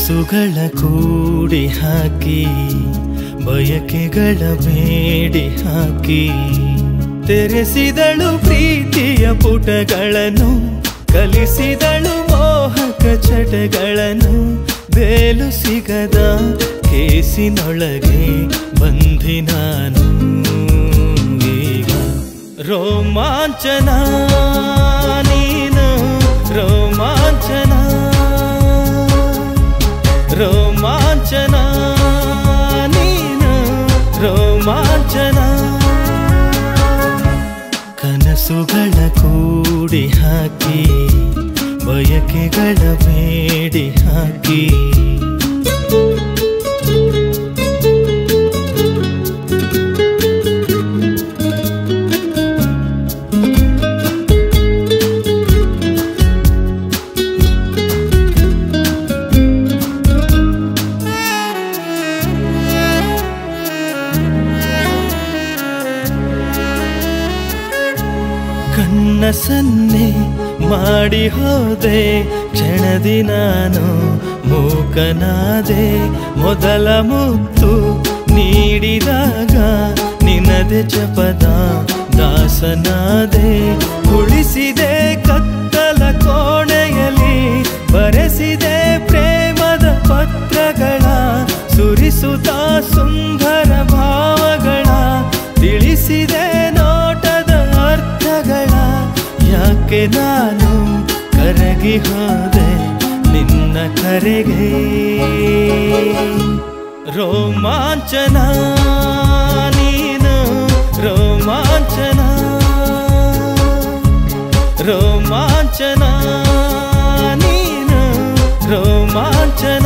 ಕನಸುಗಳ ಕೂಡಿ ಹಾಕಿ ಬಯಕೆಗಳ ಬೇಡಿ ಹಾಕಿ ತೆರೆಸಿದಳು ಪ್ರೀತಿಯ ಪುಟಗಳನ್ನು ಕಲಿಸಿದಳು ಮೋಹಕ ಚಟಗಳನ್ನು ಬೇಲು ಸಿಗದ ಕೇಸಿನೊಳಗೆ ಬಂಧಿ ನಾನು ಈಗ ರೋಮಾಂಚನ ನೀನು ರೋಮಾಂಚನ ರೋಮಾಂಚನ ನೀನು ರೋಮಾಂಚನ ಕನಸುಗಳ ಕೂಡಿ ಹಾಕಿ ಬಯಕೆಗಳ ಬೇಡಿ ಹಾಕಿ ಕಣ್ಣ ಸನ್ನೆ ಮಾಡಿ ಹೋದೆ ಕ್ಷಣದಿ ನಾನು ಮೂಕನಾದೆ ಮೊದಲ ಮುತ್ತು ನೀಡಿದಾಗ ನಿನದೆ ಜಪದ ದಾಸನಾದೆ ಉಳಿಸಿದೆ ಕತ್ತಲ ಕೋಣೆಯಲ್ಲಿ ಬರೆಸಿದೆ ಪ್ರೇಮದ ಪತ್ರಗಳ ಸುರಿಸುತ್ತ ಸುಂದರ ಭಾವಗಳ ತಿಳಿಸಿದೆ ನೋಟದ ಅರ್ಥಗಳ ಯಾಕೆ ನಾನು ಕರಗಿ ಹೋದೆ ನಿನ್ನ ಕರೆಗೆ ರೋಮಾಂಚನ ನೀನು ರೋಮಾಂಚನ ರೋಮಾಂಚನ ನೀನು ರೋಮಾಂಚನ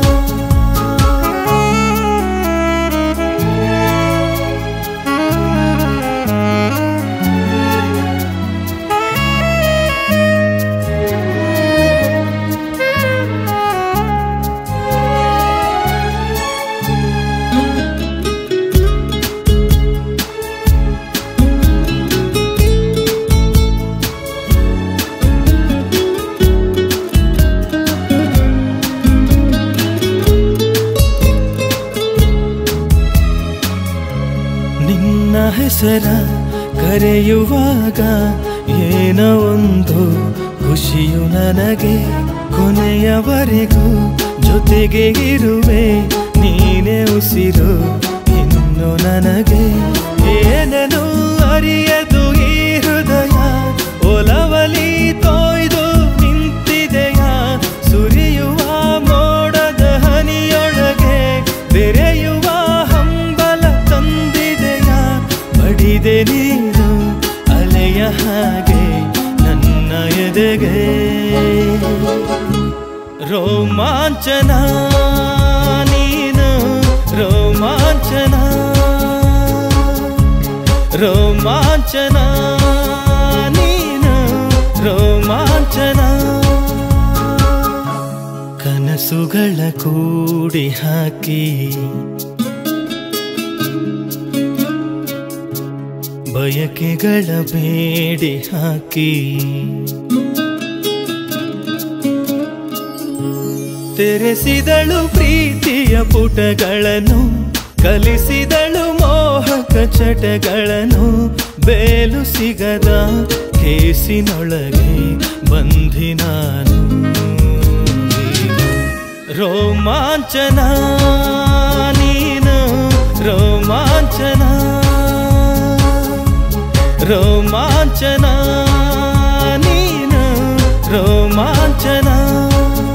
ನಿನ್ನ ಹೆಸರ ಕರೆಯುವಾಗ ಏನೋ ಒಂದು ಖುಷಿಯು ನನಗೆ ಕೊನೆಯವರೆಗೂ ಜೊತೆಗೆ ಇರುವೆ ನೀನೇ ಉಸಿರು ಇನ್ನು ನನಗೆ ಏನನು ಅರಿಯದು ಈ ಹೃದಯ ಒಲವಲಿ ತೊಯ್ದು ನಿಂತಿದೆಯ ಸುರಿಯುವ ಮೋಡದ ಹನಿಯೊಳಗೆ ಬೆರೆಯುವ ಹಂಬಲ ತಂದಿದೆಯ ಬಡಿದೆ ನೀನು ಅಲೆಯ ಹಾಗೆ ನನ್ನ ಎದೆಗೆ ರೋಮಾಂಚನ ನೀನು ರೋಮಾಂಚನ ರೋಮಾಂಚನ ನೀನು ರೋಮಾಂಚನ ಕನಸುಗಳ ಕೂಡಿ ಹಾಕಿ ಬಯಕೆಗಳ ಬೇಡಿ ಹಾಕಿ ತೆರೆಸಿದಳು ಪ್ರೀತಿಯ ಪುಟಗಳನ್ನು ಕಲಿಸಿದಳು ಮೋಹಕ ಚಟಗಳನ್ನು ಬೇಲು ಸಿಗದ ಕೇಸಿನೊಳಗೆ ಬಂಧಿ ನಾನು ರೋಮಾಂಚನ ನೀನು ರೋಮಾಂಚನ ರೋಮಾಂಚನ ನೀನು ರೋಮಾಂಚನ